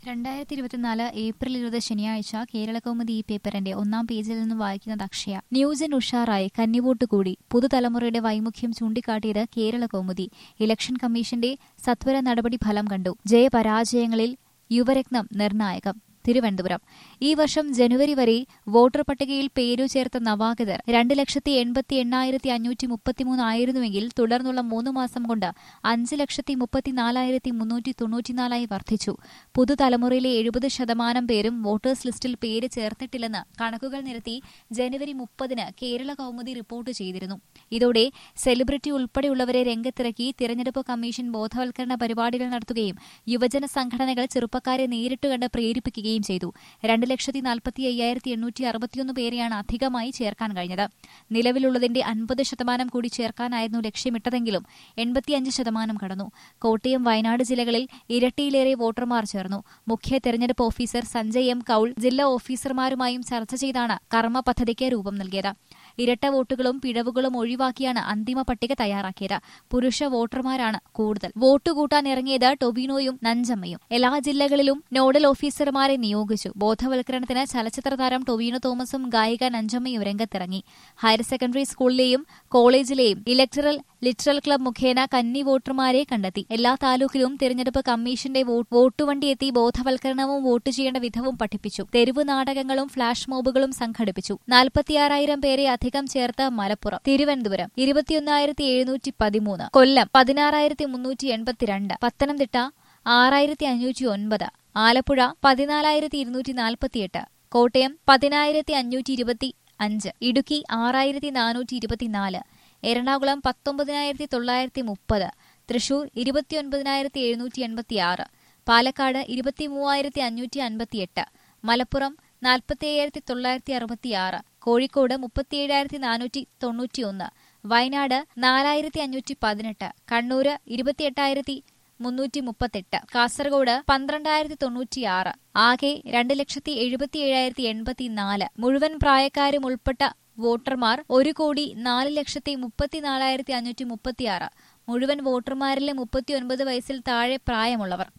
രണ്ടായിരത്തി ഇരുപത്തിനാല് ഏപ്രിൽ ഇരുപത് ശനിയാഴ്ച കേരളകൗമുദി ഈ പേപ്പറിന്റെ ഒന്നാം പേജിൽ നിന്ന് വായിക്കുന്നത് അക്ഷയ ന്യൂജൻ ഉഷാറായി കന്നിവോട്ട് കൂടി പുതുതലമുറയുടെ വൈമുഖ്യം ചൂണ്ടിക്കാട്ടിയത് കേരളകൗമുദി ഇലക്ഷൻ കമ്മീഷന്റെ സത്വര നടപടി ഫലം കണ്ടു ജയപരാജയങ്ങളിൽ യുവരത്നം നിർണായകം തിരുവനന്തപുരം ഈ വർഷം ജനുവരി വരെ വോട്ടർ പട്ടികയിൽ പേരു ചേർത്ത നവാഗതർ രണ്ട് ലക്ഷത്തി എൺപത്തി എണ്ണായിരത്തി അഞ്ഞൂറ്റി മുപ്പത്തിമൂന്ന് ആയിരുന്നുവെങ്കിൽ തുടർന്നുള്ള മൂന്ന് മാസം കൊണ്ട് അഞ്ച് ലക്ഷത്തി മുപ്പത്തിനാലായിരത്തി മുന്നൂറ്റി തൊണ്ണൂറ്റിനാലായി വർദ്ധിച്ചു പുതുതലമുറയിലെ എഴുപത് ശതമാനം പേരും വോട്ടേഴ്സ് ലിസ്റ്റിൽ പേര് ചേർത്തിട്ടില്ലെന്ന് കണക്കുകൾ നിരത്തി ജനുവരി മുപ്പതിന് കേരള കൗമുദി റിപ്പോർട്ട് ചെയ്തിരുന്നു ഇതോടെ സെലിബ്രിറ്റി ഉൾപ്പെടെയുള്ളവരെ രംഗത്തിറക്കി തിരഞ്ഞെടുപ്പ് കമ്മീഷൻ ബോധവൽക്കരണ പരിപാടികൾ നടത്തുകയും യുവജന സംഘടനകൾ ചെറുപ്പക്കാരെ നേരിട്ട് കണ്ട് പ്രേരിപ്പിക്കുകയും ചെയ്തു രണ്ട് ലക്ഷത്തി നാൽപ്പത്തി അയ്യായിരത്തി എണ്ണൂറ്റി അറുപത്തിയൊന്ന് പേരെയാണ് അധികമായി ചേർക്കാൻ കഴിഞ്ഞത് നിലവിലുള്ളതിന്റെ അൻപത് ശതമാനം കൂടി ചേർക്കാനായിരുന്നു ലക്ഷ്യമിട്ടതെങ്കിലും എൺപത്തിയഞ്ച് ശതമാനം കടന്നു കോട്ടയം വയനാട് ജില്ലകളിൽ ഇരട്ടിയിലേറെ വോട്ടർമാർ ചേർന്നു മുഖ്യ തെരഞ്ഞെടുപ്പ് ഓഫീസർ സഞ്ജയ് എം കൌൾ ജില്ലാ ഓഫീസർമാരുമായും ചർച്ച ചെയ്താണ് കർമ്മ പദ്ധതിക്ക് രൂപം നൽകിയത് ഇരട്ട വോട്ടുകളും പിഴവുകളും ഒഴിവാക്കിയാണ് അന്തിമ പട്ടിക തയ്യാറാക്കിയത് പുരുഷ വോട്ടർമാരാണ് കൂടുതൽ വോട്ട് കൂട്ടാൻ ഇറങ്ങിയത് ടൊബിനോയും നഞ്ചമ്മയും എല്ലാ ജില്ലകളിലും നോഡൽ ഓഫീസർമാരെ നിയോഗിച്ചു ബോധവൽക്കരണത്തിന് ചലച്ചിത്ര താരം ടൊവിനോ തോമസും ഗായിക നഞ്ചമ്മയും രംഗത്തിറങ്ങി ഹയർ സെക്കൻഡറി സ്കൂളിലെയും കോളേജിലെയും ഇലക്ടറൽ ലിറ്ററൽ ക്ലബ് മുഖേന കന്നി വോട്ടർമാരെ കണ്ടെത്തി എല്ലാ താലൂക്കിലും തിരഞ്ഞെടുപ്പ് കമ്മീഷന്റെ വോട്ടുവണ്ടി എത്തി ബോധവൽക്കരണവും വോട്ട് ചെയ്യേണ്ട വിധവും പഠിപ്പിച്ചു തെരുവ് നാടകങ്ങളും ഫ്ളാഷ് മോബുകളും സംഘടിപ്പിച്ചു നാൽപ്പത്തിയാറായിരം പേരെ അധികം ചേർത്ത് മലപ്പുറം തിരുവനന്തപുരം ഇരുപത്തിയൊന്നായിരത്തി എഴുന്നൂറ്റി പതിമൂന്ന് കൊല്ലം പതിനാറായിരത്തി മുന്നൂറ്റി എൺപത്തിരണ്ട് പത്തനംതിട്ട ആറായിരത്തി അഞ്ഞൂറ്റി ഒൻപത് ആലപ്പുഴ പതിനാലായിരത്തി ഇരുന്നൂറ്റി നാൽപ്പത്തിയെട്ട് കോട്ടയം പതിനായിരത്തി അഞ്ഞൂറ്റി ഇരുപത്തി അഞ്ച് ഇടുക്കി ആറായിരത്തി നാനൂറ്റി ഇരുപത്തിനാല് എറണാകുളം പത്തൊമ്പതിനായിരത്തി തൊള്ളായിരത്തി മുപ്പത് തൃശൂർ ഇരുപത്തിയൊൻപതിനായിരത്തി എഴുന്നൂറ്റി എൺപത്തിയാറ് പാലക്കാട് ഇരുപത്തി മൂവായിരത്തി അഞ്ഞൂറ്റി അൻപത്തിയെട്ട് മലപ്പുറം നാൽപ്പത്തി അയ്യായിരത്തി തൊള്ളായിരത്തി അറുപത്തിയാറ് കോഴിക്കോട് മുപ്പത്തിയേഴായിരത്തി നാനൂറ്റി തൊണ്ണൂറ്റിയൊന്ന് വയനാട് നാലായിരത്തി അഞ്ഞൂറ്റി പതിനെട്ട് കണ്ണൂര് ഇരുപത്തിയെട്ടായിരത്തി മുന്നൂറ്റി മുപ്പത്തെട്ട് കാസർഗോഡ് പന്ത്രണ്ടായിരത്തി തൊണ്ണൂറ്റിയാറ് ആകെ രണ്ട് ലക്ഷത്തി എഴുപത്തി ഏഴായിരത്തി എൺപത്തിനാല് മുഴുവൻ പ്രായക്കാരും ഉൾപ്പെട്ട വോട്ടർമാർ ഒരു കോടി നാല് ലക്ഷത്തി മുപ്പത്തിനാലായിരത്തി അഞ്ഞൂറ്റി മുപ്പത്തിയാറ് മുഴുവൻ വോട്ടർമാരിലെ മുപ്പത്തിയൊൻപത് വയസ്സിൽ താഴെ പ്രായമുള്ളവർ